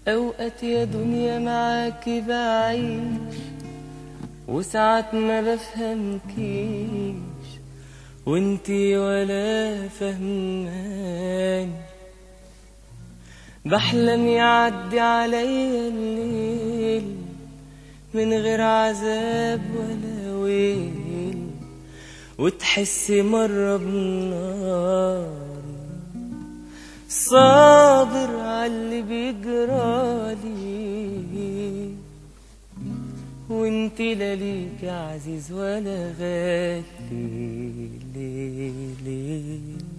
أوقات يا دنيا معاكي بعيش وساعات ما بفهمكيش وانتي ولا فهماني بحلم يعدي عليا الليل من غير عذاب ولا ويل وتحسي مرة بنار صابر عاللي بيجرالي وانت لا ليك عزيز ولا غالي ليه ليه